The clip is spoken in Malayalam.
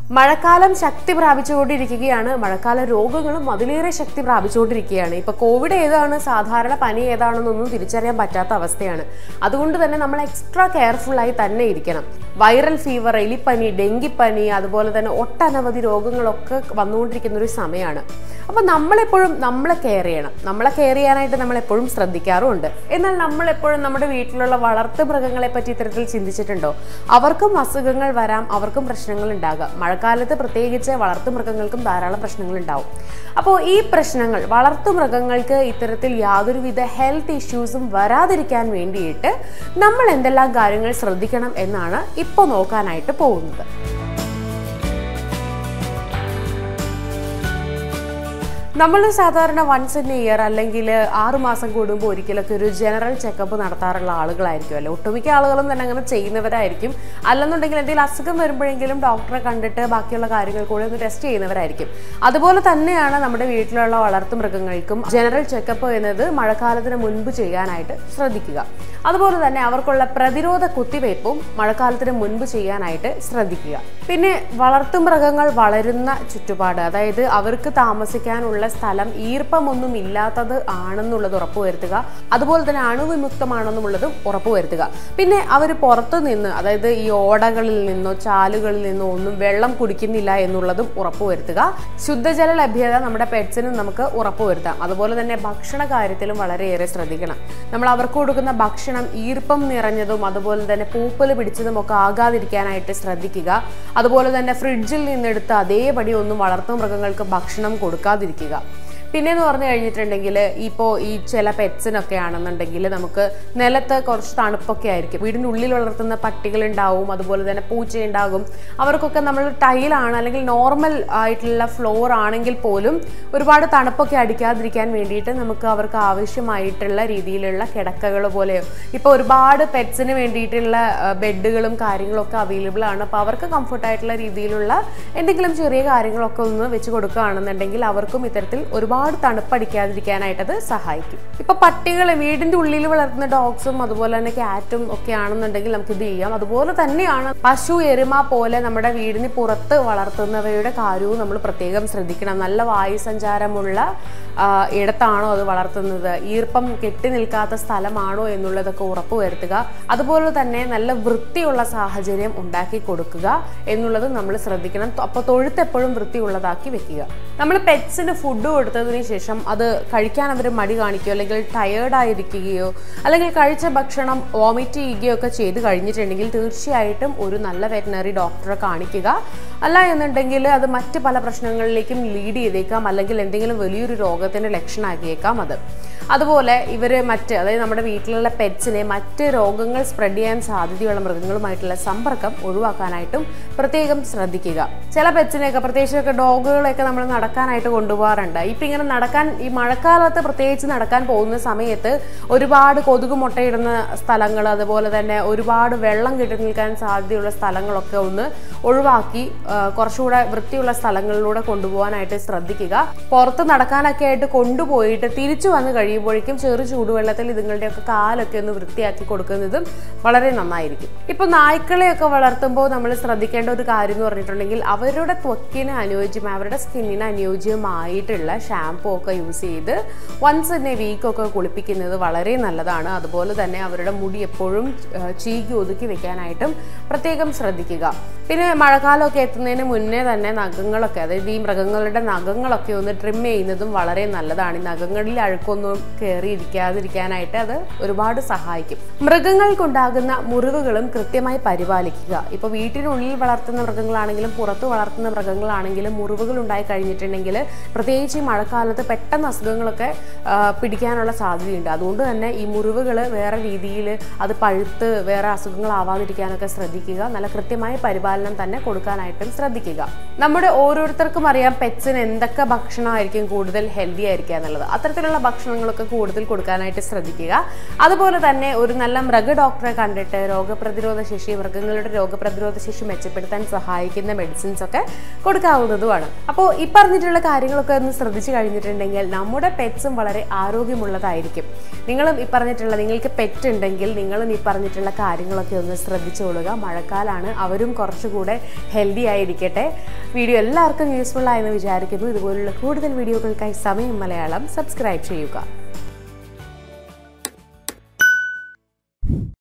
മഴക്കാലം ശക്തി പ്രാപിച്ചുകൊണ്ടിരിക്കുകയാണ് മഴക്കാല രോഗങ്ങളും അതിലേറെ ശക്തി പ്രാപിച്ചുകൊണ്ടിരിക്കുകയാണ് ഇപ്പൊ കോവിഡ് ഏതാണ് സാധാരണ പനി ഏതാണെന്നൊന്നും തിരിച്ചറിയാൻ പറ്റാത്ത അവസ്ഥയാണ് അതുകൊണ്ട് തന്നെ നമ്മൾ എക്സ്ട്രാ കെയർഫുൾ ആയി തന്നെ ഇരിക്കണം വൈറൽ ഫീവർ എലിപ്പനി ഡെങ്കിപ്പനി അതുപോലെ തന്നെ ഒട്ടനവധി രോഗങ്ങളൊക്കെ വന്നുകൊണ്ടിരിക്കുന്ന ഒരു സമയമാണ് അപ്പൊ നമ്മളെപ്പോഴും നമ്മളെ കെയർ ചെയ്യണം നമ്മളെ കെയർ ചെയ്യാനായിട്ട് നമ്മൾ എപ്പോഴും ശ്രദ്ധിക്കാറുമുണ്ട് എന്നാൽ നമ്മൾ എപ്പോഴും നമ്മുടെ വീട്ടിലുള്ള വളർത്തു മൃഗങ്ങളെ പറ്റി ഇത്തരത്തിൽ ചിന്തിച്ചിട്ടുണ്ടോ അവർക്കും അസുഖങ്ങൾ വരാം അവർക്കും പ്രശ്നങ്ങൾ ഉണ്ടാകാം മഴക്കാലത്ത് പ്രത്യേകിച്ച് വളർത്തു മൃഗങ്ങൾക്കും ധാരാളം പ്രശ്നങ്ങൾ ഉണ്ടാവും അപ്പോൾ ഈ പ്രശ്നങ്ങൾ വളർത്തു മൃഗങ്ങൾക്ക് ഇത്തരത്തിൽ യാതൊരുവിധ ഹെൽത്ത് ഇഷ്യൂസും വരാതിരിക്കാൻ വേണ്ടിയിട്ട് നമ്മൾ എന്തെല്ലാം കാര്യങ്ങൾ ശ്രദ്ധിക്കണം എന്നാണ് ഇപ്പോൾ നോക്കാനായിട്ട് പോകുന്നത് നമ്മൾ സാധാരണ വൺസ് ഇൻ ഇയർ അല്ലെങ്കിൽ ആറ് മാസം കൂടുമ്പോൾ ഒരിക്കലൊക്കെ ഒരു ജനറൽ ചെക്കപ്പ് നടത്താറുള്ള ആളുകളായിരിക്കും അല്ലെ ഒട്ടുമിക്ക ആളുകളും തന്നെ അങ്ങനെ ചെയ്യുന്നവരായിരിക്കും അല്ലെന്നുണ്ടെങ്കിൽ എന്തെങ്കിലും അസുഖം വരുമ്പോഴെങ്കിലും ഡോക്ടറെ കണ്ടിട്ട് ബാക്കിയുള്ള കാര്യങ്ങൾ കൂടെ ഒന്ന് ടെസ്റ്റ് ചെയ്യുന്നവരായിരിക്കും അതുപോലെ തന്നെയാണ് നമ്മുടെ വീട്ടിലുള്ള വളർത്തു മൃഗങ്ങൾക്കും ജനറൽ ചെക്കപ്പ് എന്നത് മഴക്കാലത്തിന് മുൻപ് ചെയ്യാനായിട്ട് ശ്രദ്ധിക്കുക അതുപോലെ തന്നെ അവർക്കുള്ള പ്രതിരോധ കുത്തിവയ്പ്പും മഴക്കാലത്തിന് മുൻപ് ചെയ്യാനായിട്ട് ശ്രദ്ധിക്കുക പിന്നെ വളർത്തു മൃഗങ്ങൾ വളരുന്ന ചുറ്റുപാട് അതായത് അവർക്ക് താമസിക്കാനുള്ള സ്ഥലം ഈർപ്പമൊന്നും ഇല്ലാത്തത് ആണെന്നുള്ളത് ഉറപ്പുവരുത്തുക അതുപോലെ തന്നെ അണുവിമുക്തമാണെന്നുള്ളതും ഉറപ്പുവരുത്തുക പിന്നെ അവർ പുറത്തു നിന്ന് അതായത് ഈ ഓടകളിൽ നിന്നോ ചാലുകളിൽ നിന്നോ ഒന്നും വെള്ളം കുടിക്കുന്നില്ല എന്നുള്ളതും ഉറപ്പുവരുത്തുക ശുദ്ധജല ലഭ്യത നമ്മുടെ പെറ്റ്സിനും നമുക്ക് ഉറപ്പുവരുത്താം അതുപോലെ തന്നെ ഭക്ഷണ കാര്യത്തിലും വളരെയേറെ ശ്രദ്ധിക്കണം നമ്മൾ അവർക്ക് കൊടുക്കുന്ന ഭക്ഷണം ഈർപ്പം നിറഞ്ഞതും അതുപോലെ തന്നെ പൂപ്പൽ പിടിച്ചതും ഒക്കെ ആകാതിരിക്കാനായിട്ട് ശ്രദ്ധിക്കുക അതുപോലെ തന്നെ ഫ്രിഡ്ജിൽ നിന്നെടുത്ത് അതേപടി ഒന്നും വളർത്തു മൃഗങ്ങൾക്ക് ഭക്ഷണം കൊടുക്കാതിരിക്കുക പിന്നെന്ന് പറഞ്ഞു കഴിഞ്ഞിട്ടുണ്ടെങ്കിൽ ഇപ്പോൾ ഈ ചില പെറ്റ്സിനൊക്കെ ആണെന്നുണ്ടെങ്കിൽ നമുക്ക് നിലത്ത് കുറച്ച് തണുപ്പൊക്കെ ആയിരിക്കും വീടിൻ്റെ ഉള്ളിൽ വളർത്തുന്ന പട്ടികളുണ്ടാവും അതുപോലെ തന്നെ പൂച്ചയുണ്ടാകും അവർക്കൊക്കെ നമ്മൾ ടൈലാണ് അല്ലെങ്കിൽ നോർമൽ ആയിട്ടുള്ള ഫ്ലോർ ആണെങ്കിൽ പോലും ഒരുപാട് തണുപ്പൊക്കെ അടിക്കാതിരിക്കാൻ വേണ്ടിയിട്ട് നമുക്ക് അവർക്ക് ആവശ്യമായിട്ടുള്ള രീതിയിലുള്ള കിടക്കകൾ പോലെയോ ഇപ്പോൾ ഒരുപാട് പെറ്റ്സിന് വേണ്ടിയിട്ടുള്ള ബെഡുകളും കാര്യങ്ങളൊക്കെ അവൈലബിൾ ആണ് അപ്പോൾ അവർക്ക് കംഫർട്ടായിട്ടുള്ള രീതിയിലുള്ള എന്തെങ്കിലും ചെറിയ കാര്യങ്ങളൊക്കെ ഒന്ന് വെച്ച് കൊടുക്കുകയാണെന്നുണ്ടെങ്കിൽ അവർക്കും ഇത്തരത്തിൽ ഒരുപാട് തണുപ്പടിക്കാതിരിക്കാനായിട്ട് അത് സഹായിക്കും ഇപ്പൊ പട്ടികൾ വീടിന്റെ ഉള്ളിൽ വളർത്തുന്ന ഡോഗ്സും അതുപോലെ തന്നെ ക്യാറ്റും ഒക്കെ ആണെന്നുണ്ടെങ്കിൽ നമുക്ക് ഇത് ചെയ്യാം അതുപോലെ തന്നെയാണ് പശു എരുമ പോലെ നമ്മുടെ വീടിന് പുറത്ത് വളർത്തുന്നവയുടെ കാര്യവും നമ്മൾ പ്രത്യേകം ശ്രദ്ധിക്കണം നല്ല വായു സഞ്ചാരമുള്ള ആ, ഇടത്താണോ അത് വളർത്തുന്നത് ഈർപ്പം കെട്ടി നിൽക്കാത്ത സ്ഥലമാണോ എന്നുള്ളതൊക്കെ ഉറപ്പുവരുത്തുക അതുപോലെ തന്നെ നല്ല വൃത്തിയുള്ള സാഹചര്യം ഉണ്ടാക്കി കൊടുക്കുക എന്നുള്ളത് നമ്മൾ ശ്രദ്ധിക്കണം അപ്പോൾ തൊഴുത്ത് എപ്പോഴും വൃത്തിയുള്ളതാക്കി വെക്കുക നമ്മൾ പെറ്റ്സിന് ഫുഡ് കൊടുത്തതിന് ശേഷം അത് കഴിക്കാൻ അവർ മടി കാണിക്കുകയോ അല്ലെങ്കിൽ ടയേർഡായിരിക്കുകയോ അല്ലെങ്കിൽ കഴിച്ച ഭക്ഷണം വോമിറ്റ് ചെയ്യുകയോ ഒക്കെ ചെയ്ത് കഴിഞ്ഞിട്ടുണ്ടെങ്കിൽ തീർച്ചയായിട്ടും ഒരു നല്ല വെറ്റിനറി ഡോക്ടറെ കാണിക്കുക അല്ല എന്നുണ്ടെങ്കിൽ അത് മറ്റ് പല പ്രശ്നങ്ങളിലേക്കും ലീഡ് ചെയ്തേക്കാം അല്ലെങ്കിൽ എന്തെങ്കിലും വലിയൊരു രോഗത്തിന്റെ ലക്ഷണമാക്കിയേക്കാം അത് അതുപോലെ ഇവർ മറ്റ് അതായത് നമ്മുടെ വീട്ടിലുള്ള പെറ്റ്സിനെ മറ്റ് രോഗങ്ങൾ സ്പ്രെഡ് ചെയ്യാൻ സാധ്യതയുള്ള മൃഗങ്ങളുമായിട്ടുള്ള സമ്പർക്കം ഒഴിവാക്കാനായിട്ടും പ്രത്യേകം ശ്രദ്ധിക്കുക ചില പെറ്റ്സിനെയൊക്കെ പ്രത്യേകിച്ചൊക്കെ ഡോഗുകളെയൊക്കെ നമ്മൾ നടക്കാനായിട്ട് കൊണ്ടുപോകാറുണ്ട് ഇപ്പം ഇങ്ങനെ നടക്കാൻ ഈ മഴക്കാലത്ത് പ്രത്യേകിച്ച് നടക്കാൻ പോകുന്ന സമയത്ത് ഒരുപാട് കൊതുക് മുട്ടയിടുന്ന സ്ഥലങ്ങൾ അതുപോലെ തന്നെ ഒരുപാട് വെള്ളം കെട്ടി നിൽക്കാൻ സാധ്യതയുള്ള സ്ഥലങ്ങളൊക്കെ ഒന്ന് ഒഴിവാക്കി ആ, കുറച്ചുകൂടെ വൃത്തിയുള്ള സ്ഥലങ്ങളിലൂടെ കൊണ്ടുപോകാനായിട്ട് ശ്രദ്ധിക്കുക പുറത്ത് നടക്കാനൊക്കെ ആയിട്ട് കൊണ്ടുപോയിട്ട് തിരിച്ചു വന്ന് കഴിയുമ്പോഴേക്കും ചെറു ചൂടുവെള്ളത്തിൽ ഇതുങ്ങളുടെയൊക്കെ കാലൊക്കെ ഒന്ന് വൃത്തിയാക്കി കൊടുക്കുന്നതും വളരെ നന്നായിരിക്കും ഇപ്പൊ നായ്ക്കളെയൊക്കെ വളർത്തുമ്പോൾ നമ്മൾ ശ്രദ്ധിക്കേണ്ട ഒരു കാര്യം എന്ന് പറഞ്ഞിട്ടുണ്ടെങ്കിൽ അവരുടെ ത്വക്കിന് അനുയോജ്യം അവരുടെ സ്കിന്നിന് അനുയോജ്യമായിട്ടുള്ള ഷാമ്പൂ ഒക്കെ യൂസ് ചെയ്ത് വൺസ് ഇൻ എ വീക്ക് ഒക്കെ കുളിപ്പിക്കുന്നത് വളരെ നല്ലതാണ് അതുപോലെ തന്നെ അവരുടെ മുടി എപ്പോഴും ആ, ചീകി ഒതുക്കി വെക്കാനായിട്ടും പ്രത്യേകം ശ്രദ്ധിക്കുക പിന്നെ മഴക്കാലമൊക്കെ എത്തുന്നതിന് മുന്നേ തന്നെ നഖങ്ങളൊക്കെ അതായത് ഈ മൃഗങ്ങളുടെ നഖങ്ങളൊക്കെ ഒന്ന് ട്രിം ചെയ്യുന്നതും വളരെ നല്ലതാണ് ഈ നഖങ്ങളിൽ അഴുക്കൊന്നും കയറിയിരിക്കാതിരിക്കാനായിട്ട് അത് ഒരുപാട് സഹായിക്കും മൃഗങ്ങൾക്കുണ്ടാകുന്ന മുറിവുകളും കൃത്യമായി പരിപാലിക്കുക ഇപ്പോൾ വീട്ടിനുള്ളിൽ വളർത്തുന്ന മൃഗങ്ങളാണെങ്കിലും പുറത്ത് വളർത്തുന്ന മൃഗങ്ങളാണെങ്കിലും മുറിവുകൾ ഉണ്ടായി കഴിഞ്ഞിട്ടുണ്ടെങ്കിൽ പ്രത്യേകിച്ച് ഈ മഴക്കാലത്ത് പെട്ടെന്ന് അസുഖങ്ങളൊക്കെ ആ, പിടിക്കാനുള്ള സാധ്യതയുണ്ട് അതുകൊണ്ട് തന്നെ ഈ മുറിവുകൾ വേറെ രീതിയിൽ അത് പഴുത്ത് വേറെ അസുഖങ്ങളാവാതിരിക്കാനൊക്കെ ശ്രദ്ധിക്കുക നല്ല കൃത്യമായ പരിപാലനം തന്നെ കൊടുക്കാനായിട്ടും ശ്രദ്ധിക്കുക നമ്മുടെ ഓരോരുത്തർക്കും അറിയാം പെറ്റ്സിന് എന്തൊക്കെ ഭക്ഷണമായിരിക്കും കൂടുതൽ ഹെൽത്തി ആയിരിക്കുക എന്നുള്ളത് അത്തരത്തിലുള്ള ഭക്ഷണങ്ങളൊക്കെ കൂടുതൽ കൊടുക്കാനായിട്ട് ശ്രദ്ധിക്കുക അതുപോലെ തന്നെ ഒരു നല്ല മൃഗ ഡോക്ടറെ കണ്ടിട്ട് രോഗപ്രതിരോധ ശേഷി മൃഗങ്ങളുടെ രോഗപ്രതിരോധ ശേഷി മെച്ചപ്പെടുത്താൻ സഹായിക്കുന്ന മെഡിസിൻസ് ഒക്കെ കൊടുക്കാവുന്നതുമാണ് അപ്പോൾ ഈ പറഞ്ഞിട്ടുള്ള കാര്യങ്ങളൊക്കെ ഒന്ന് ശ്രദ്ധിച്ചു കഴിഞ്ഞിട്ടുണ്ടെങ്കിൽ നമ്മുടെ പെറ്റ്സും വളരെ ആരോഗ്യമുള്ളതായിരിക്കും നിങ്ങളും ഈ പറഞ്ഞിട്ടുള്ള നിങ്ങൾക്ക് പെറ്റ് ഉണ്ടെങ്കിൽ നിങ്ങളും ഈ പറഞ്ഞിട്ടുള്ള കാര്യങ്ങളൊക്കെ ഒന്ന് ശ്രദ്ധിച്ചുകൊള്ളുക മഴക്കാലാണ് അവരും കുറച്ചുകൂടെ ഹെൽത്തി ആയിരിക്കട്ടെ വീഡിയോ എല്ലാവർക്കും യൂസ്ഫുൾ ആയെന്ന് വിചാരിക്കുന്നു ഇതുപോലുള്ള കൂടുതൽ വീഡിയോകൾക്കായി സമയം മലയാളം സബ്സ്ക്രൈബ് ചെയ്യുക